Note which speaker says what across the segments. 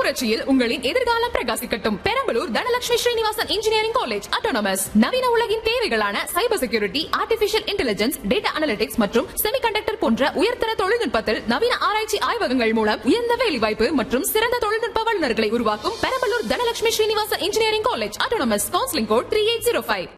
Speaker 1: புரட்சியில் உங்களின் எதிர்காலம் பிரகாசிக்கட்டும் Perambalur Dhanalakshmi Srinivasan engineering college autonomous நவீன உலகின் தேவைகளான cyber security artificial intelligence data analytics மற்றும் செமிகண்டக்டர் போன்ற உயர்தர தொழில்நுட்பத்தில் நவீன ஆராய்ச்சி ஆய்வகங்கள் மூலம் உயர்ந்த வேலைவாய்ப்பு மற்றும் சிறந்த தொழில்நுட்ப வல்லுநர்களை உருவாக்கும் Perambalur Dhanalakshmi Srinivasan engineering college autonomous counselling code three eight zero five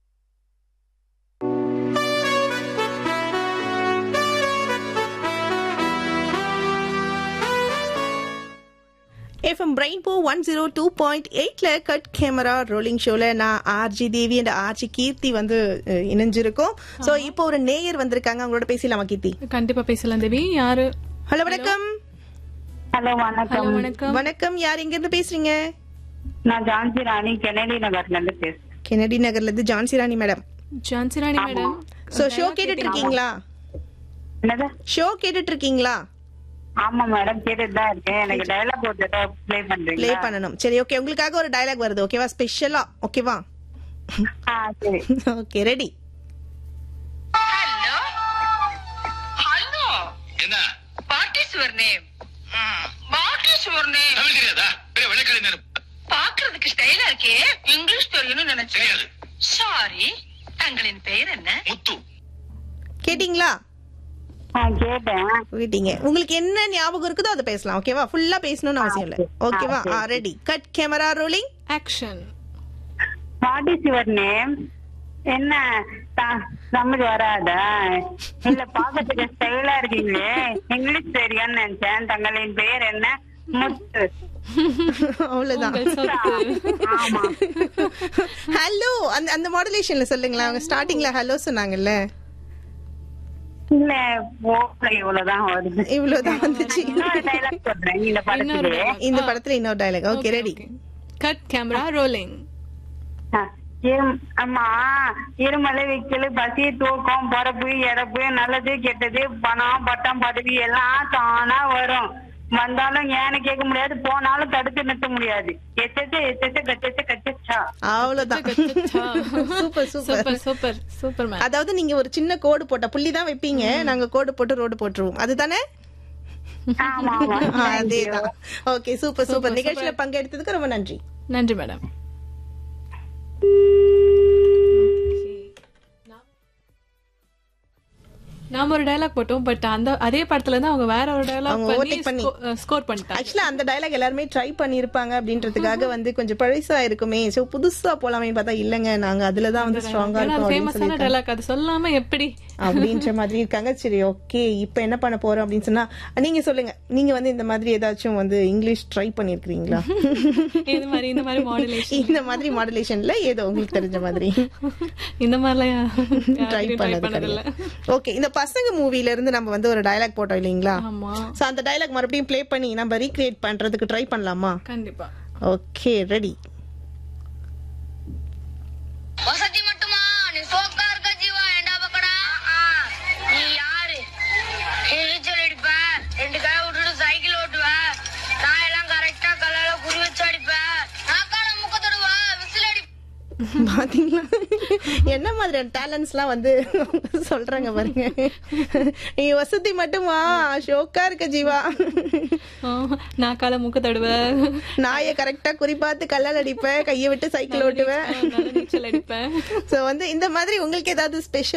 Speaker 2: FM rainbow one zero two point எயிட்ல கட் கேமரா ரோலிங் ஷோல நான் RJ Devi and RJ Keerthi வந்து அஹ், இணைஞ்சிருக்கோம் சோ இப்போ ஒரு நேயர் வந்திருக்காங்க அவங்களோட பேசலாமா கீர்த்தி
Speaker 3: கண்டிப்பா பேசலாம் தேவி யாரு
Speaker 2: ஹலோ வணக்கம்
Speaker 4: ஹலோ
Speaker 3: ஹலோ
Speaker 4: வணக்கம்
Speaker 3: வணக்கம்
Speaker 2: வணக்கம் யார் எங்க இருந்து பேசுறீங்க
Speaker 4: நான் ஜான்சி ராணி கெனடி நகர்ல இருந்து பேசுறேன்
Speaker 2: கெனடி நகர்ல இருந்து Jhansi Rani madam
Speaker 3: Jhansi Rani madam
Speaker 2: so show கேட்டுட்டு இருக்கீங்களா
Speaker 4: என்னது
Speaker 2: ஷோ கேட்டுட்டு இருக்கீங்களா
Speaker 4: ஆமா மேடம் கேட்டுட்டு தான் இருக்கேன் எனக்கு டயலாக் ஒரு தடவை ப்ளே
Speaker 2: ப்ளே
Speaker 4: பண்றீங்களா
Speaker 2: பண்ணணும் சரி ஓகே உங்களுக்காக ஒரு டயலாக் வருது ஓகேவா ஸ்பெஷலா ஓகேவா
Speaker 4: ஆ சரி
Speaker 2: ஓகே ரெடி
Speaker 5: Hello? Hello?
Speaker 6: என்ன
Speaker 5: What is your name? What is your name?
Speaker 6: Tamil தெரியாதா பெரிய வெள்ளக்காரி நேரம்
Speaker 5: பாக்குறதுக்கு ஸ்டைலா இருக்கே இங்கிலீஷ் தெரியும்னு நினைச்சேன்
Speaker 6: தெரியாது
Speaker 5: சாரி தங்களின் பெயர் என்ன
Speaker 6: முத்து
Speaker 2: கேட்டிங்களா
Speaker 4: ஆ கேட்டேன்
Speaker 2: கேட்டீங்க உங்களுக்கு என்ன ஞாபகம் இருக்குதோ அதை பேசலாம் ஓகேவா ஃபுல்லா பேசணும்னு அவசியம் இல்ல ஓகேவா ஆ ready cut camera rolling
Speaker 3: action
Speaker 4: what is your name என்ன த- தமிழ் வராதா இல்ல பாக்கிறதுக்கு ஸ்டைலா இருக்கீங்களே இங்கிலீஷ் தெரியும்னு நினைச்சேன் தங்களின் பெயர் என்ன முத்து
Speaker 2: அவ்வளவுதான்
Speaker 3: உங்கள் சொத்து
Speaker 4: ஆமா
Speaker 2: ஹலோ அந்த அந்த மாடுலேஷன்ல சொல்லுங்களேன் அவங்க ஸ்டார்டிங்ல ஹலோ சொன்னாங்கல்ல
Speaker 4: இல்ல போகல இவ்வளவுதான் வருது
Speaker 2: இவ்வளவுதான் வந்துச்சு
Speaker 4: இன்னொரு டைலாக் சொல்றேன் இந்த
Speaker 3: இன்னொரு
Speaker 4: படத்துக்கு
Speaker 3: dialogue.
Speaker 2: இந்த படத்துல இன்னொரு dialogue okay ready
Speaker 3: cut camera rolling
Speaker 4: ஆ, இரும்- அம்மா இருமலை வைக்கல் பசி தூக்கம் பரப்பு இறப்பு நல்லது கெட்டது பணம் பட்டம் பதவி எல்லாம் தானா வரும் வந்தாலும் ஏன்னு கேட்க முடியாது போனாலும் தடுத்து நிறுத்த முடியாது எச்சச்சு எச்சச்சு கச்சச்சு கச்சச்சா
Speaker 2: அவ்வளவுதான் super super
Speaker 3: super super super ma'am
Speaker 2: அதாவது நீங்க ஒரு சின்ன கோடு போட்ட புள்ளி தான் வைப்பீங்க நாங்க கோடு போட்டு ரோடு போட்டுருவோம் அதுதானே
Speaker 4: ஆமா ஆமா
Speaker 2: அதேதான் ஓகே சூப்பர் சூப்பர் நிகழ்ச்சியில பங்கெடுத்ததுக்கு ரொம்ப நன்றி
Speaker 3: நன்றி மேடம் நாம ஒரு டயலாக் போட்டோம் பட் அந்த அதே படத்துல இருந்து அவங்க வேற ஒரு டயலாக்
Speaker 2: அவங்க overtake பண்ணி.
Speaker 3: பண்ணி ஸ்கோர் பண்ணிட்டாங்க
Speaker 2: ஆக்சுவலா அந்த டயலாக் எல்லாருமே ட்ரை பண்ணிருப்பாங்க அப்படின்றதுக்காக வந்து கொஞ்சம் பழசா இருக்குமே சோ புதுசா போலாமே பார்த்தா இல்லங்க நாங்க அதுலதான் வந்து ஸ்ட்ராங்கா
Speaker 3: ஏன்னா
Speaker 2: இருக்கோம்
Speaker 3: அது
Speaker 2: அப்படின்னு
Speaker 3: ஃபேமஸான டயலாக் அது சொல்லாம எப்படி
Speaker 2: அப்படின்ற மாதிரி இருக்காங்க சரி ஓகே இப்போ என்ன பண்ண போறோம் அப்படின்னு சொன்னா நீங்க சொல்லுங்க நீங்க வந்து இந்த மாதிரி ஏதாச்சும் வந்து இங்கிலீஷ் ட்ரை பண்ணிருக்கீங்களா
Speaker 3: இது மாதிரி இந்த மாதிரி மாடுலேஷன்
Speaker 2: இந்த மாதிரி மாடுலேஷன்ல ஏதோ உங்களுக்கு தெரிஞ்ச மாதிரி
Speaker 3: இந்த மாதிரிலாம்
Speaker 2: ட்ரை
Speaker 3: ட்ரை
Speaker 2: பண்ணது
Speaker 3: பண்ணதில்ல
Speaker 2: ஓகே இந்த பசங்க மூவில இருந்து நம்ம வந்து ஒரு டயலாக் போட்டோம் இல்லைங்களா
Speaker 3: ஆமா
Speaker 2: சோ அந்த டயலாக் மறுபடியும் ப்ளே பண்ணி நம்ம ரீக்ரியேட் பண்றதுக்கு ட்ரை பண்ணலாமா
Speaker 3: கண்டிப்பா
Speaker 2: ஓகே ரெடி
Speaker 7: வசதி மட்டுமா நீ சோக்கா இருக்க ஜீவா ஏண்டா பக்கடா நீ யாரு நீ நீச்சல் அடிப்ப ரெண்டு கை விட்டுட்டு சைக்கிள் ஓட்டுவ நான் எல்லாம் கரெக்டா கல்லால குறி வச்சு அடிப்ப நாக்கால முக்க தொடுவ விசில் அடி
Speaker 2: பாத்தீங்களா என்ன மாதிரியான டேலண்ட்ஸ் எல்லாம் வந்து சொல்றாங்க பாருங்க நீ வசதி மட்டுமா ஷோக்கா இருக்க ஜீவா
Speaker 3: நான் கால மூக்க தடுவேன்
Speaker 2: நாயை கரெக்டா குறிப்பாத்து கல்லால் அடிப்பேன் கையை விட்டு சைக்கிள் ஓட்டுவேன்
Speaker 3: நீச்சல் அடிப்பேன்
Speaker 2: சோ வந்து இந்த மாதிரி உங்களுக்கு ஏதாவது ஸ்பெஷல்